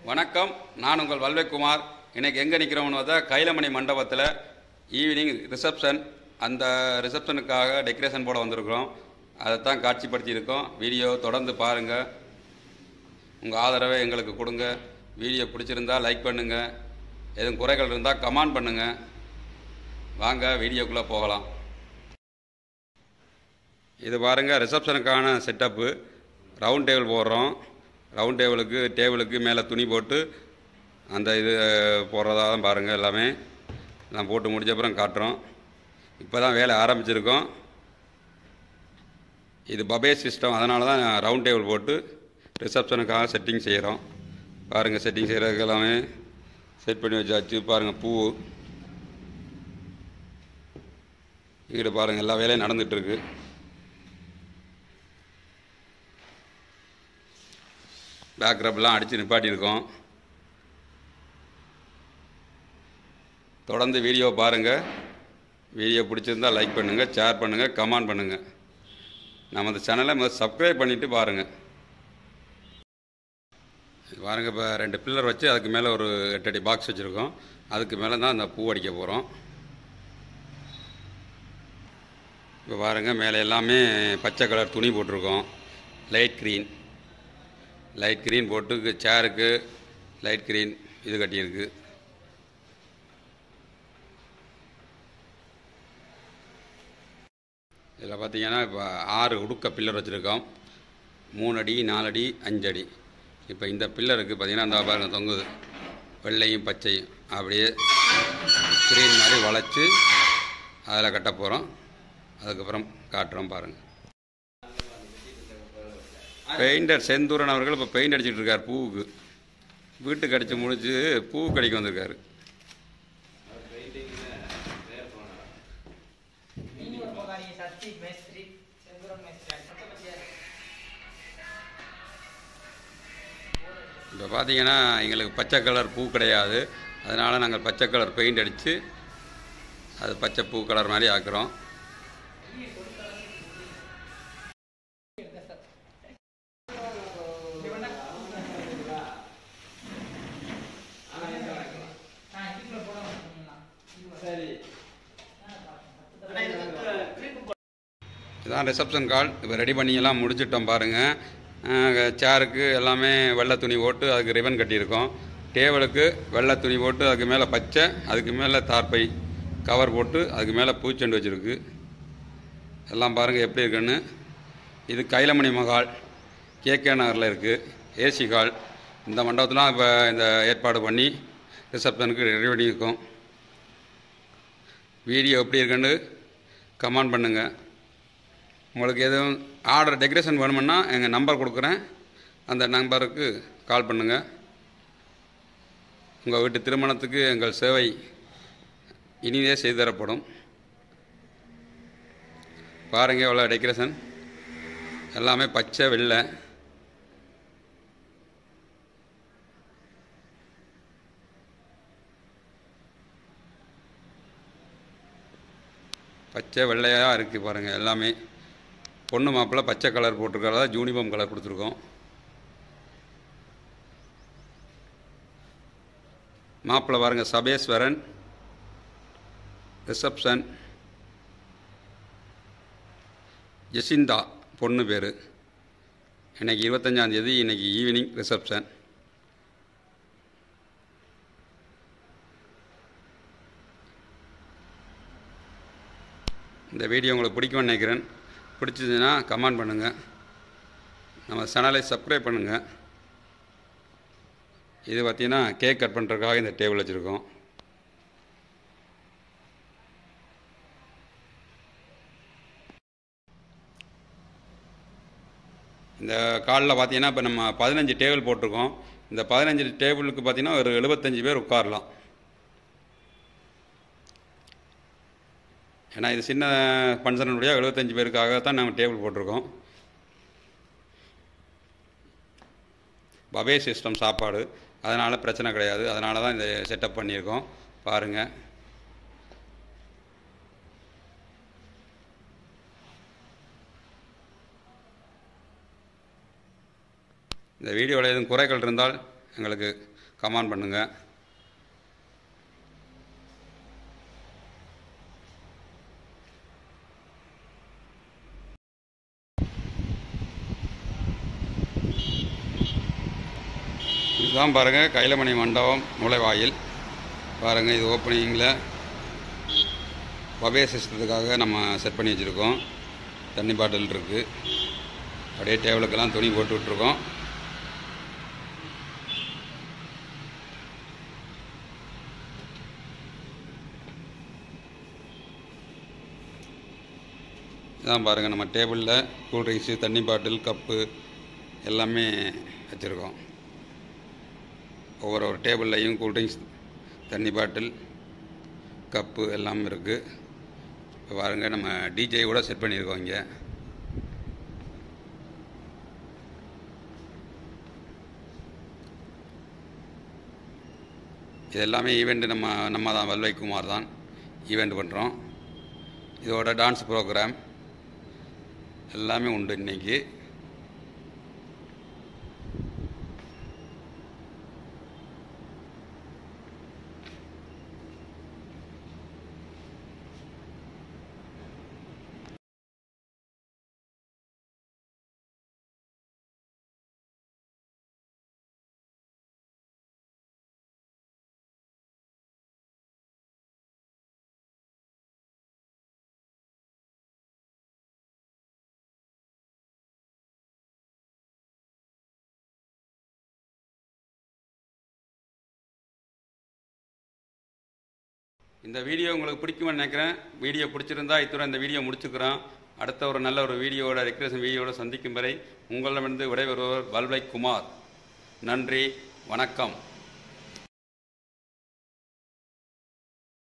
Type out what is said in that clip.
வணக்கம் நான் உங்கள் வல்வைக்குமார் இன்னைக்கு எங்கே நிற்கிறோம்னு பார்த்தா கைலமணி மண்டபத்தில் ஈவினிங் ரிசப்ஷன் அந்த ரிசப்ஷனுக்காக டெக்கரேஷன் போட வந்திருக்கிறோம் அதைத்தான் காட்சிப்படுத்தியிருக்கோம் வீடியோ தொடர்ந்து பாருங்கள் உங்கள் ஆதரவை எங்களுக்கு கொடுங்க வீடியோ பிடிச்சிருந்தா லைக் பண்ணுங்கள் எதுவும் குறைகள் இருந்தால் கமெண்ட் பண்ணுங்கள் வாங்க வீடியோக்குள்ளே போகலாம் இது பாருங்கள் ரிசப்ஷனுக்கான செட்டப்பு ரவுண்ட் டேபிள் போடுறோம் ரவுண்ட் டேபிளுக்கு டேபிளுக்கு மேலே துணி போட்டு அந்த இது போடுறதா தான் பாருங்கள் எல்லாமே எல்லாம் போட்டு முடிச்ச அப்புறம் காட்டுறோம் இப்போ தான் வேலை ஆரம்பிச்சிருக்கோம் இது பபே சிஸ்டம் அதனால தான் ரவுண்ட் டேபிள் போட்டு ரிசப்ஷனுக்காக செட்டிங் செய்கிறோம் பாருங்கள் செட்டிங் செய்கிறதுக்கு எல்லாமே செட் பண்ணி வச்சாச்சு பாருங்கள் பூ இங்கிட்டு பாருங்கள் எல்லா வேலையும் நடந்துகிட்ருக்கு பேக்ரப்லாம் அடித்து நிப்பாட்டியிருக்கோம் தொடர்ந்து வீடியோ பாருங்கள் வீடியோ பிடிச்சிருந்தா லைக் பண்ணுங்கள் ஷேர் பண்ணுங்கள் கமெண்ட் பண்ணுங்கள் நம்ம அந்த சேனலை முதல்ல சப்ஸ்கிரைப் பண்ணிவிட்டு பாருங்கள் பாருங்கள் இப்போ ரெண்டு பில்லர் வச்சு அதுக்கு மேலே ஒரு எட்டடி பாக்ஸ் வச்சுருக்கோம் அதுக்கு மேலே தான் அந்த பூ அடிக்க போகிறோம் இப்போ பாருங்கள் மேலே எல்லாமே பச்சை கலர் துணி போட்டிருக்கோம் லைட் க்ரீன் லைட் க்ரீன் போட்டு சேருக்கு லைட் க்ரீன் இது கட்டியிருக்கு இதில் பார்த்தீங்கன்னா இப்போ ஆறு உடுக்க பில்லர் வச்சுருக்கோம் மூணு அடி நாலு அடி அஞ்சு அடி இப்போ இந்த பில்லருக்கு பார்த்தீங்கன்னா அந்த பாருங்க தொங்குது வெள்ளையும் பச்சையும் அப்படியே ஸ்க்ரீன் மாதிரி வளைச்சி அதில் கட்ட போகிறோம் அதுக்கப்புறம் காட்டுறோம் பாருங்கள் பெயிண்டர் செந்தூரன் அவர்கள் இப்போ பெயிண்ட் அடிச்சிட்டு இருக்கார் பூவுக்கு வீட்டுக்கு அடித்து முடிச்சு பூவுக்கு அடிக்க வந்திருக்காரு நீங்க ஒரு பகாரி சக்தி மேஸ்திரி செந்தூரம் மேஸ்திரி அடுத்த பத்தியா இப்போ பார்த்தீங்கன்னா எங்களுக்கு பச்சை கலர் பூ கிடையாது அதனால் நாங்கள் பச்சை கலர் பெயிண்ட் அடித்து அது பச்சை பூ கலர் மாதிரி ஆக்குறோம் ஆ இதுக்குள்ள போட மாட்டீங்களா இதான் ரிசப்ஷன் கால் இப்போ ரெடி பண்ணி எல்லாம் முடிச்சிட்டோம் பாருங்கள் சேருக்கு எல்லாமே வெள்ளை துணி போட்டு அதுக்கு ரிபன் கட்டியிருக்கோம் டேபிளுக்கு வெள்ளை துணி போட்டு அதுக்கு மேலே பச்சை அதுக்கு மேலே தார்பை கவர் போட்டு அதுக்கு மேலே பூச்செண்டு வச்சுருக்கு எல்லாம் பாருங்கள் எப்படி இருக்குன்னு இது கைலமணி மகால் கேகே நகரில் இருக்குது ஏசி ஹால் இந்த மண்டபத்தில் இப்போ இந்த ஏற்பாடு பண்ணி ரிசப்ஷனுக்கு ரெடி பண்ணியிருக்கோம் வீடியோ எப்படி இருக்குன்னு கமெண்ட் பண்ணுங்கள் உங்களுக்கு எதுவும் ஆர்டர் டெக்கரேஷன் வேணுமுன்னா எங்கள் நம்பர் கொடுக்குறேன் அந்த நம்பருக்கு கால் பண்ணுங்கள் உங்கள் வீட்டு திருமணத்துக்கு எங்கள் சேவை இனிதே செய்து தரப்படும் பாருங்கள் எவ்வளோ டெக்கரேஷன் எல்லாமே பச்சை வெள்ளை பச்சை வெள்ளையாக இருக்குது பாருங்கள் எல்லாமே பொண்ணு மாப்பிள்ளை பச்சை கலர் போட்டிருக்கிறதா ஜூனிபம் கலர் கொடுத்துருக்கோம் மாப்பிள்ளை பாருங்கள் சபேஸ்வரன் ரிசப்ஷன் ஜெசிந்தா பொண்ணு பேர் இன்னைக்கு இருபத்தஞ்சாந்தேதி இன்னைக்கு ஈவினிங் ரிசப்ஷன் இந்த வீடியோ உங்களுக்கு பிடிக்கும்னு நினைக்கிறேன் பிடிச்சதுன்னா கமெண்ட் பண்ணுங்கள் நம்ம சேனலை சப்ஸ்கிரைப் பண்ணுங்கள் இது பார்த்தீங்கன்னா கேக் கட் பண்ணுறதுக்காக இந்த டேபிள் வச்சுருக்கோம் இந்த காலில் பார்த்தீங்கன்னா இப்போ நம்ம பதினஞ்சு டேபிள் போட்டிருக்கோம் இந்த பதினஞ்சு டேபிளுக்கு பார்த்தீங்கன்னா ஒரு எழுபத்தஞ்சு பேர் உட்காரலாம் ஏன்னா இது சின்ன ஃபங்க்ஷனுடைய எழுபத்தஞ்சு பேருக்காக தான் நாங்கள் டேபிள் போட்டிருக்கோம் பபே சிஸ்டம் சாப்பாடு அதனால் பிரச்சனை கிடையாது அதனால தான் இந்த செட்டப் பண்ணியிருக்கோம் பாருங்கள் இந்த வீடியோவில் எதுவும் குறைகள் இருந்தால் எங்களுக்கு கமெண்ட் பண்ணுங்கள் இதுதான் பாருங்கள் கைலமணி மண்டபம் நுழைவாயில் பாருங்கள் இது ஓப்பனிங்கில் பவே சிஸ்டத்துக்காக நம்ம செட் பண்ணி வச்சுருக்கோம் தண்ணி பாட்டில் இருக்குது அப்படியே டேபிளுக்கெல்லாம் துணி போட்டு விட்ருக்கோம் இதான் பாருங்கள் நம்ம டேபிளில் கூல்ட்ரிங்க்ஸு தண்ணி பாட்டில் கப்பு எல்லாமே வச்சுருக்கோம் ஒவ்வொரு ஒரு டேபிள்லையும் கூல்ட்ரிங்க்ஸ் தண்ணி பாட்டில் கப்பு எல்லாம் இருக்குது இப்போ பாருங்கள் நம்ம டிஜே கூட செட் பண்ணியிருக்கோம் இங்கே இது எல்லாமே ஈவெண்ட் நம்ம நம்ம தான் வல்வை குமார் தான் ஈவெண்ட் பண்ணுறோம் இதோட டான்ஸ் ப்ரோக்ராம் எல்லாமே உண்டு இன்னைக்கு இந்த வீடியோ உங்களுக்கு பிடிக்கும்னு நினைக்கிறேன் வீடியோ பிடிச்சிருந்தா இத்துடன் இந்த வீடியோ முடிச்சுக்கிறோம் அடுத்த ஒரு நல்ல ஒரு வீடியோவோட ரெக்ரேஷன் வீடியோவோட சந்திக்கும் வரை உங்களிடமிருந்து விடைபெறுபவர் பல்வை குமார் நன்றி வணக்கம்